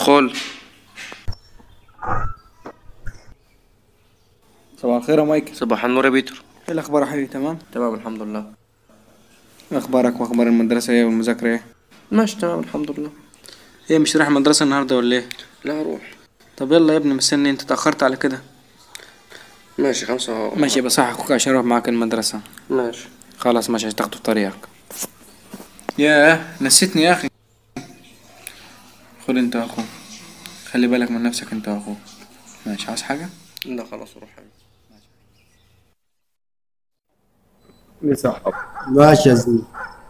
ادخل صباح الخير يا مايكل صباح النور يا بيتر ايه الاخبار يا حبيبي تمام تمام الحمد لله اخبارك واخبار المدرسه ايه والمذاكره ايه ماشي تمام الحمد لله ايه مش رايح المدرسه النهارده ولا ايه لا اروح طب يلا يا ابني مستني انت اتاخرت على كده ماشي خمسة ماشي بصحح اخوك عشان اروح معاك المدرسه ماشي خلاص ماشي تاخده في طريقك ياه نسيتني يا اخي خد انت يا اخو خلي بالك من نفسك انت يا اخو ماشي عاوز حاجه لا خلاص روح حبيبي لصاحب ماشي يا زميلي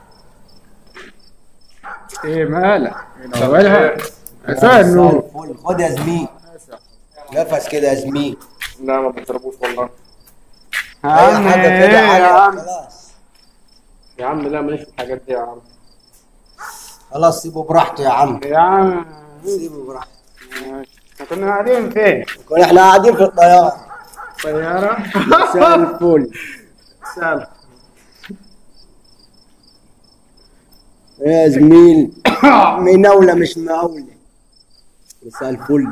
ايه مالك اولها مساء النور الفل خد يا زميل نفس كده يا زميل لا ما بتضربوش والله اي حاجه كده يا عالية عم خلاص يا عم لا ماليش في الحاجات دي يا عم خلاص سيبه براحته يا عم يا عم سيبه براحته ماشي. إحنا كنا قاعدين فين؟ كنا احنا قاعدين في الطياره طيارة مساء الفل سال يا زميل مناولة مش مقاولة مساء الفل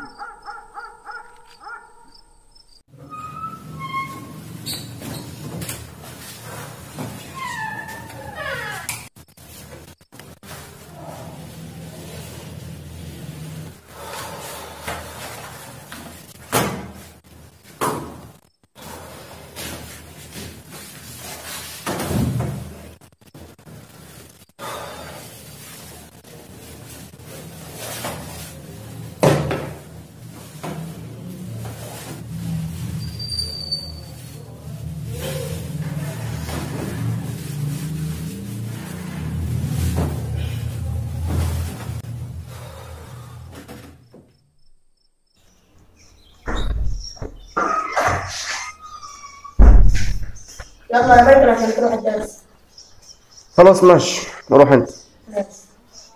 يلا يا بكر عشان تروح الدرس خلاص ماشي روح انت بس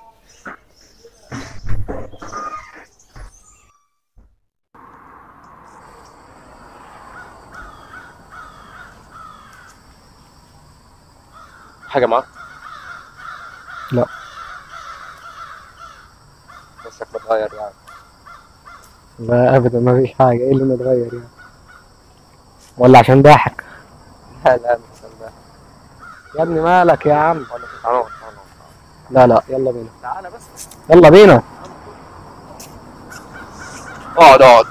حاجة معاك؟ لا. وشك متغير يعني لا ابدا ما فيش حاجه ايه اللي متغير يعني ولا عشان ضاحك لا لا مش عشان ده يا ابني مالك يا عم ولا تعالى تعالى لا لا يلا بينا تعالى بس يلا بينا اقعد اقعد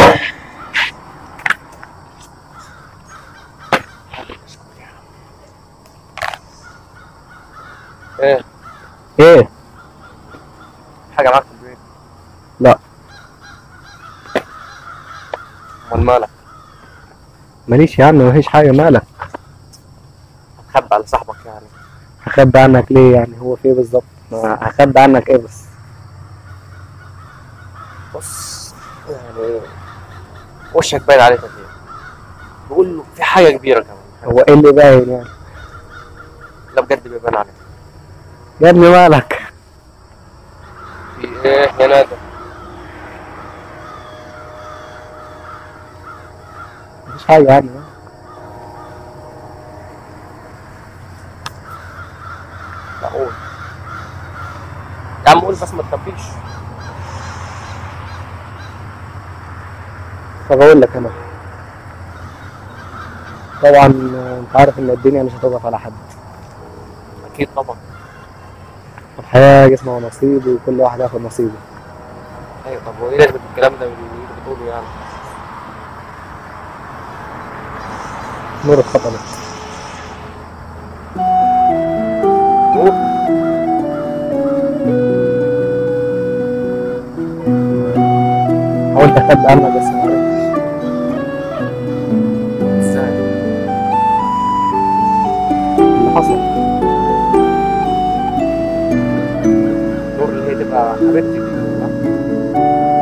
ايه ايه حاجة معاك في البيت؟ لا. امال مالك؟ ماليش يا عم ما فيش حاجه مالك هتخبي على صاحبك يعني هخبي عنك ليه يعني هو في ايه بالظبط ما هخبي عنك ايه بس بص يعني وشك باين عليه تغيير بقول له في حاجة كبيرة كمان هو ايه اللي باين يعني لا بجد بيبان عليك يا ابني مالك في ايه يا نادر مفيش حاجه يعني لا قول يا عم قول بس ما تخبيش طب اقول لك انا طبعا انت عارف ان الدنيا مش هتقف على حد اكيد طبعا الحياه جسمها ونصيب وكل واحد ياخد نصيبه ايوه طب وايه لازمة الكلام ده اللي انت بتقوله يعني نور اتخطبت قول حاولت اخبي عنك بس ما عرفتش ازاي اللي حصل نور اللي هي تبقى حبيبتي دي صح؟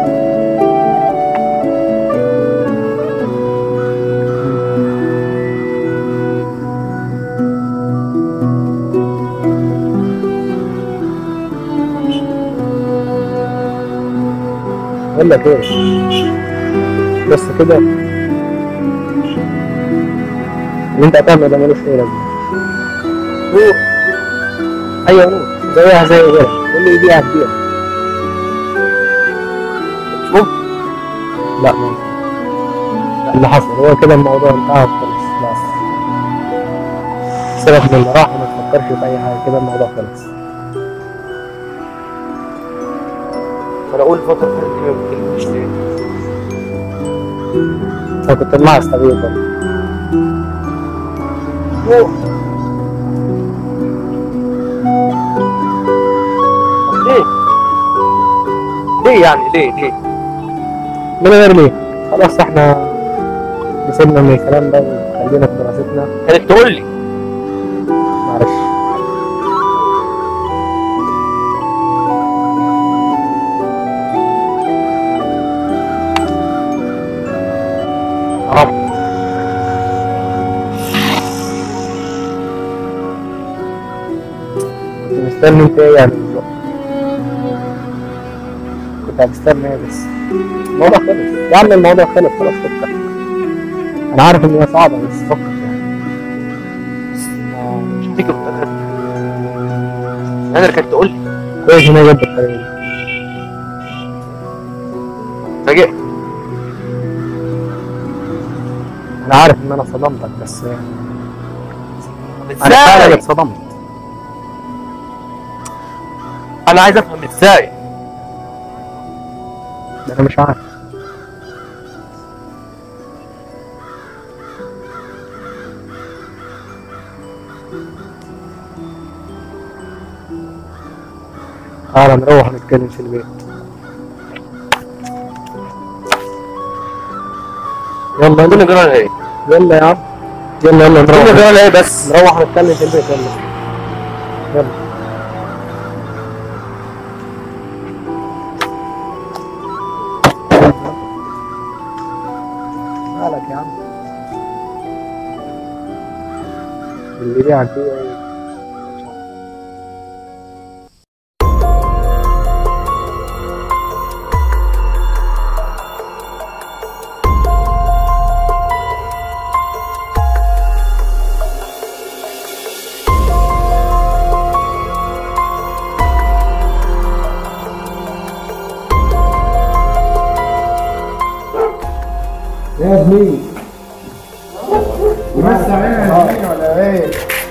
اقول لك ايه بس كده اللي انت هتعمله ده ملوش اي لازمه روح ايوه روح زيها زي غيرها واللي يبيعها تبيع لا ما لا، اللي حصل هو كده الموضوع انتهى خلاص خلاص سيبك من اللي راح وما تفكرش في اي حاجه كده الموضوع خلص انا اقول الفتره اللي فاتت دي ما بتكلمنيش ليه انا كنت ملاحظ تغيير برضه طب ليه؟ ليه يعني ليه ليه؟ من غير ليه خلاص احنا نسيبنا من الكلام ده وخلينا في دراستنا كانت تقول لي معلش حرام كنت مستني انت ايه يعني بالظبط كنت هتستنى ايه بس الموضوع خلص يا عم الموضوع خلص خلاص فكر انا عارف ان هي صعبه بس فكر يعني مش هتيجي بالطريقه دي انا اللي كانت تقول لي كويس ان هي جت بالطريقه دي فاجئت انا عارف ان انا صدمتك بس طب انا فعلا ازاي؟ اتصدمت انا عايز افهم ازاي ده انا مش عارف تعالى نروح نتكلم في البيت يلا كنا يلا جرى ايه؟ يلا يا عم يلا يلا كنا نروح جرى ايه بس؟ نروح نتكلم في البيت يلا يلا مالك يا عم اللي بيعك فيه ايه يا زميلي تمسح منها يا زميلي ولا ايه؟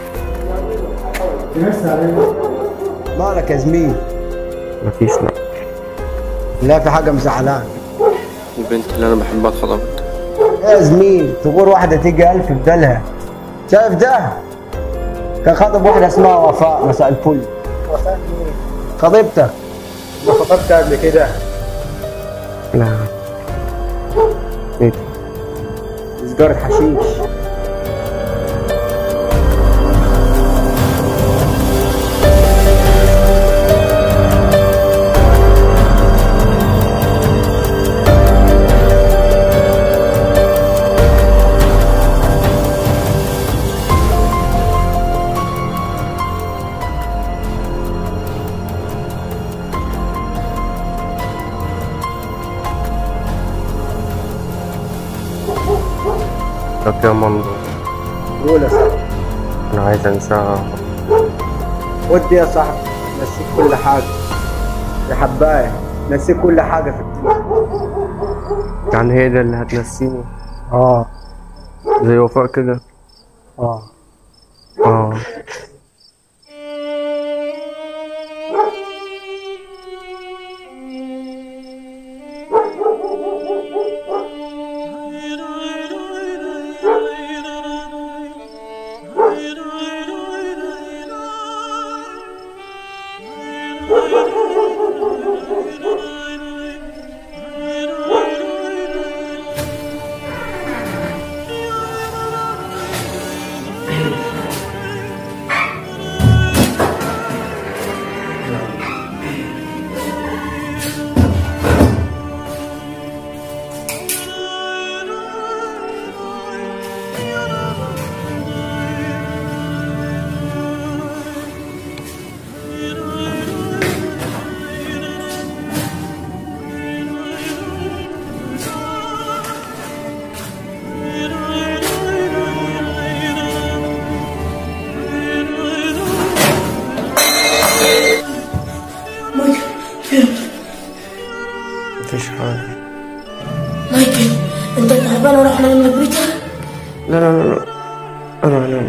تمسح منها مالك يا زميل مفيش لا لا في حاجه مزعلان البنت اللي انا بحبها اتخطبت يا زميل تقول واحده تيجي الف بدلها شايف ده كان خاطب واحده اسمها وفاء مساء الفل وفاء مين؟ خطيبتك ما خطبت قبل كده لا سجارة حشيش طب يا مندو قول يا صاحبي انا عايز انساها ودي يا صاحبي نسيك كل حاجة يا حباية نسيك كل حاجة في الدنيا يعني هي دي اللي هتنسيني اه زي وفاء كده اه اه انت تعبان وراح نام بيتها لا لا لا لا انا انام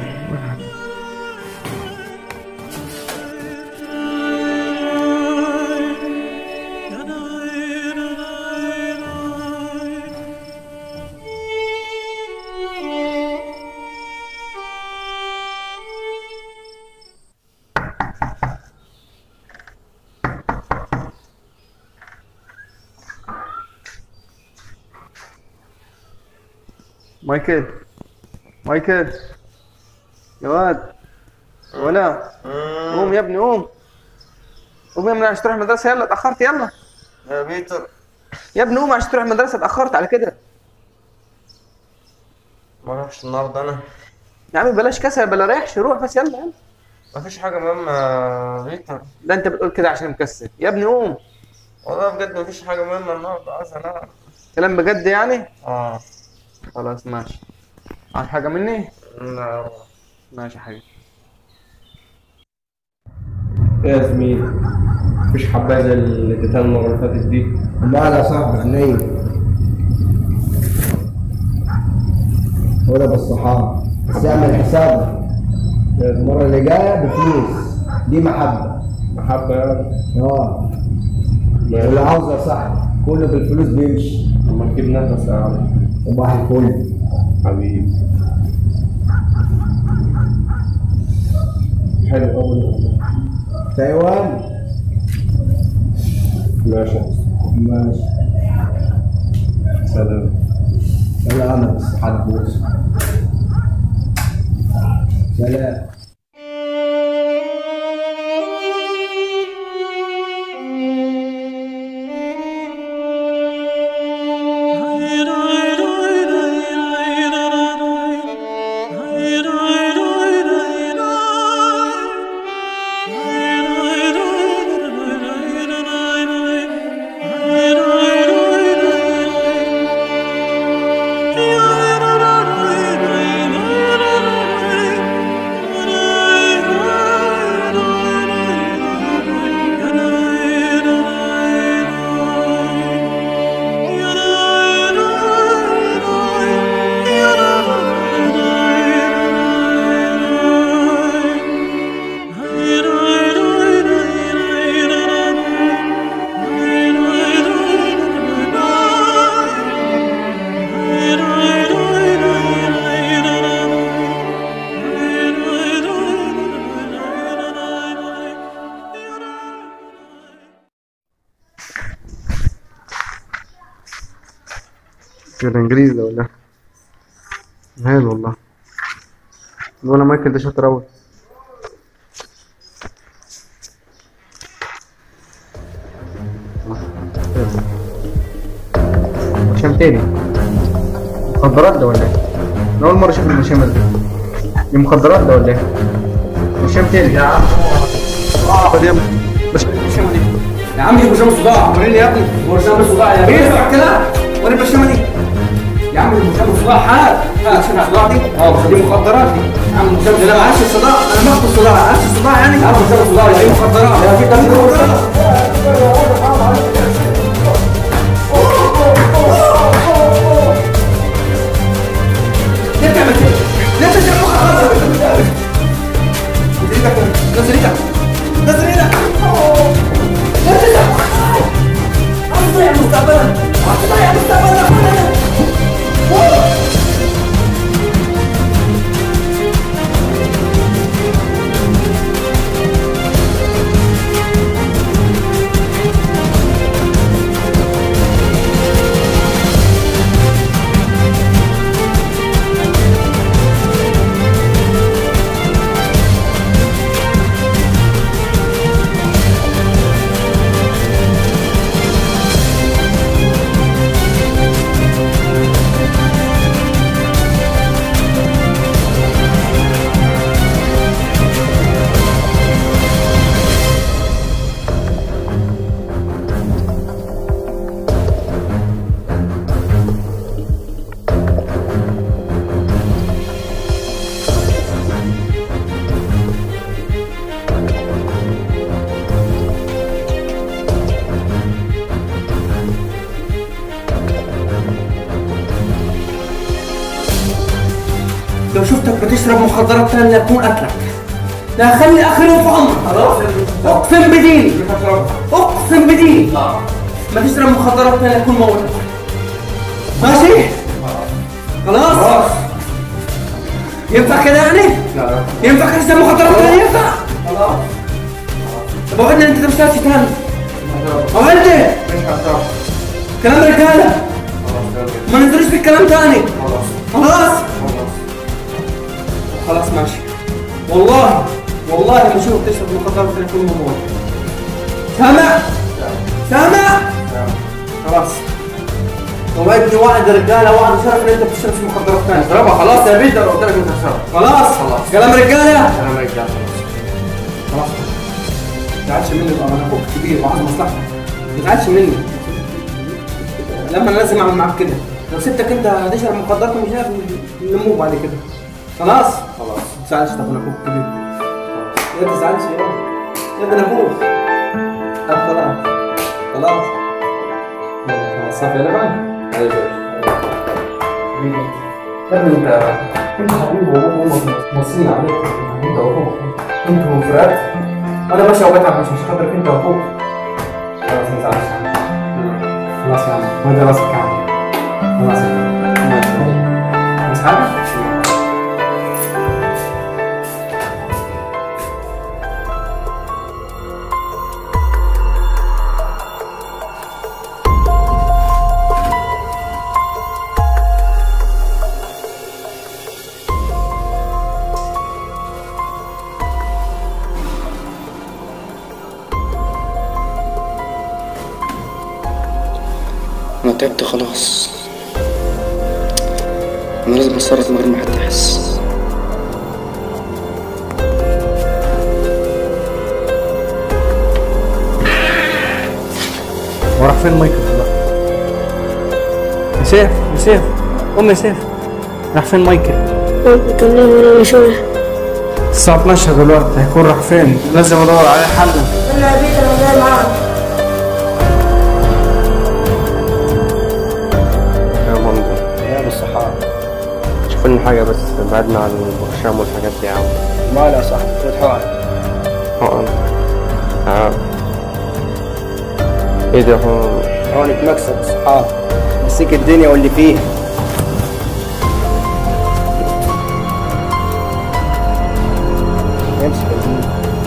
مايكل مايكل يا واد ولا قوم يا ابني قوم قوم يا ابني عشان تروح المدرسة يلا اتأخرت يلا يا بيتر يا ابني قوم عشان تروح المدرسة اتأخرت على كده ما اروحش النهارده انا يا عم بلاش كسل بلا ريحش روح بس يلا يلا مفيش حاجه مهمه يا بيتر ده انت بتقول كده عشان مكسل يا ابني قوم والله بجد مفيش حاجه مهمه النهارده عايز انام كلام بجد يعني اه خلاص ماشي عايز حاجة مني لا ماشي يا حبيبي يا زميلي مفيش حبايه زي اللي اديتها المره اللي فاتت دي لا لا صاحبي عينيا ولا بالصحاب بس اعمل حسابك المرة اللي جاية بفلوس دي محبة محبه يعني اه واللي عاوزة صح كله بالفلوس بيمشي لما تجيب نفس يا عم صباح الفل حبيبي حلو قوي تايوان ماشي ماشي سلام سلام بس حد بوس سلام كده انجليزي ده ولا هاد والله ولا مايكل ده شاطر اوي برشام تاني مخدرات ده ولا ايه؟ انا اول مرة اشوف البرشامة ده دي مخدرات ده ولا ايه؟ برشام تاني يا عم خد يا ابني بس البرشامة دي يا عم دي برشام الصداع وريني يا ابني برشام الصداع يا ايه بيه اسمع كده وريني البرشامة دي يا عم دي برشام الصداع حال برشام الصداع دي اه دي مخدرات دي يا عم برشام ده انا معاش الصداع انا باخد الصداع معاش الصداع يعني يا عم برشام الصداع يا دي بيه مخدرات يا في تمرين برشام ليه بتعمل كده؟ ليه بتعمل مخدرات؟ نزل ايدك نزل ايدك ليه بتعمل هتضيع مستقبلك هتضيع مستقبلك كلنا لو شفتك بتشرب مخدرات تانية تكون قتلك لا خلي اخر يوم في عمرك خلاص اقسم بديني اقسم بديني ما تشرب مخدرات تانية تكون موتك ماشي خلاص ينفع كده يعني؟ ينفع تشرب مخدرات تانية ينفع؟ خلاص طب وعدنا انت تمشي تاني وعدت كلام رجاله ما ننزلش في الكلام تاني خلاص خلاص ماشي والله والله ما اشوف تشرب مخدرات في كل موضوع سامع سامع خلاص وعدني وعد رجاله وعد شرف ان انت بتشرب مخدرات ثانيه اشربها خلاص يا بيتر قلت لك انت تشربها خلاص خلاص كلام رجاله كلام رجاله خلاص ما تزعلش مني بقى انا اخوك كبير وعايز مصلحتك ما تزعلش مني لما انا لازم اعمل معاك كده لو سبتك انت تشرب مخدرات ومش عارف نموت بعد كده خلاص خلاص ما تزعلش طب انا اخوك كبير يا ما تزعلش يا يا ابن اخوك طب خلاص خلاص خلاص صافي يلا بقى ايوه يا ابني انت انت حبيبي وابوك وامك موصيين عليك انت واخوك انتوا فرقات انا ماشي وبتعب مش مش خاطرك انت واخوك خلاص ما تزعلش يا عم. خلاص يا عم ما ده راسك يا عم خلاص يا عم ماشي بس حاجه انا تعبت خلاص انا لازم اتصرف من غير ما حد يحس وراح فين مايكل دلوقتي؟ يا سيف يا سيف قوم يا سيف راح فين مايكل؟ بكلمه ولا مشوش الساعة 12 دلوقتي هيكون راح فين؟ لازم ادور عليه حل انا بيت انا جاي معاك يا مامدو يا بالصحاب شوف لنا حاجة بس بعدنا عن البرشام والحاجات دي يا عم ما لا صح خد حوالي اه اه ايه ده هو هونك مكسب صحاب نسيك الدنيا واللي فيها امسك يا زميلي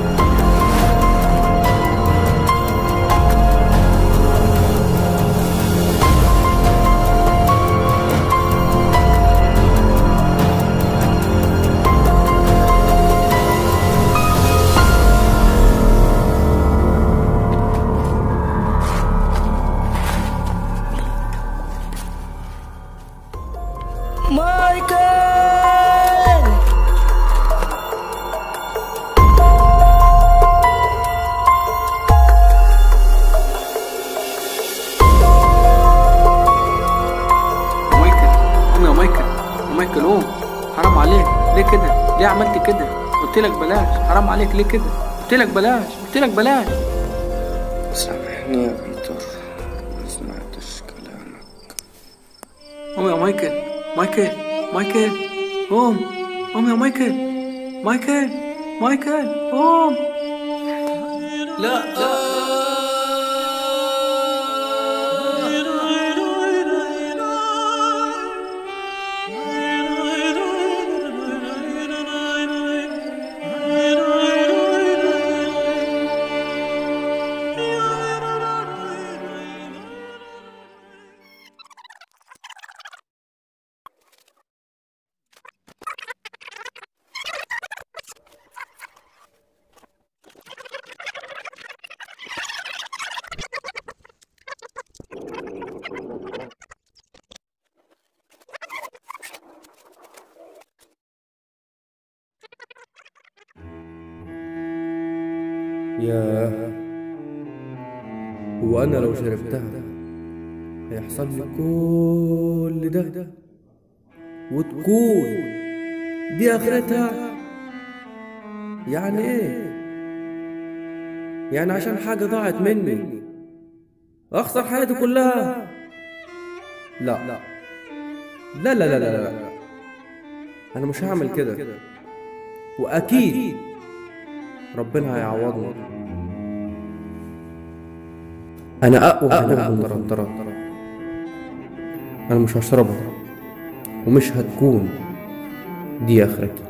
مايكل مايكل قوم يا مايكل يا مايكل قوم حرام عليك ليه كده ليه عملت كده قلت لك بلاش حرام عليك ليه كده قلت لك بلاش قلت لك بلاش سامحني يا بيتر ما سمعتش كلامك قوم يا مايكل مايكل مايكل قوم قوم يا مايكل مايكل مايكل قوم لا ياه هو أنا لو شربتها هيحصل لي كل ده وتكون دي آخرتها يعني إيه؟ يعني عشان حاجة ضاعت مني أخسر حياتي كلها لا لا لا لا لا لا, لا. انا مش هعمل كده واكيد ربنا هيعوضني انا اقوى من المخدرات انا مش هشربها ومش هتكون دي اخرتي